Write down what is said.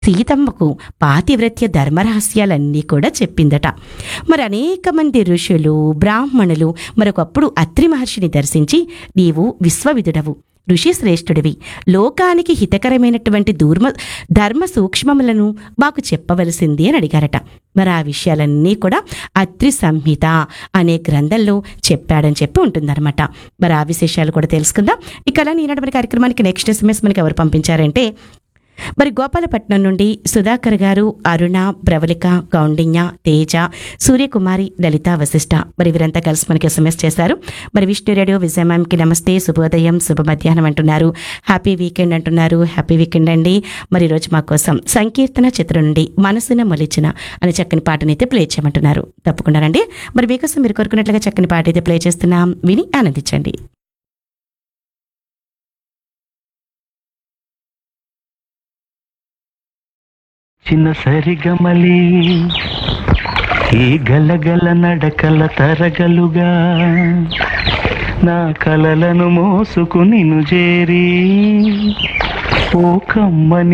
సీతమ్మకు పాతివ్రత్య ధర్మరహస్యాలన్నీ కూడా చెప్పిందట మరి అనేక మంది ఋషులు బ్రాహ్మణులు మరొకప్పుడు అత్రి మహర్షిని దర్శించి నీవు విశ్వవిదుడవు ఋషి శ్రేష్ఠుడివి లోకానికి హితకరమైనటువంటి ధూర్మ ధర్మ సూక్ష్మములను మాకు చెప్పవలసింది అని అడిగారట మరి ఆ విషయాలన్నీ కూడా అత్రి సంహిత అనే గ్రంథంలో చెప్పాడని చెప్పి ఉంటుందన్నమాట మరి ఆ విశేషాలు కూడా తెలుసుకుందాం ఇక అలా ఈనాటి కార్యక్రమానికి నెక్స్ట్ ఎస్ఎంఎస్ మనకి ఎవరు పంపించారంటే మరి గోపాలపట్నం నుండి సుధాకర్ గారు అరుణ ప్రవళిక కౌండిన్య తేజ సూర్యకుమారి లలిత వశిష్ట మరి వీరంతా కలిసి మనకి ఎస్ఎంఎస్ చేశారు మరి విష్ణు రేడియో విజయమాంకి నమస్తే శుభోదయం శుభ మధ్యాహ్నం అంటున్నారు హ్యాపీ వీకెండ్ అంటున్నారు హ్యాపీ వీకెండ్ అండి మరి ఈరోజు మా కోసం సంకీర్తన చిత్రం నుండి మనసున మొలిచిన అనే చక్కని పాటని అయితే ప్లే చేయమంటున్నారు తప్పకుండా రండి మరి మీకోసం మీరు కోరుకున్నట్లుగా చక్కని పాట అయితే ప్లే చేస్తున్నాం విని ఆనందించండి చిన్న సరిగమలి ఈ గలగల నడకల తరగలుగా నా కలలను మోసుకు నిను చేరి ఓ కమ్మని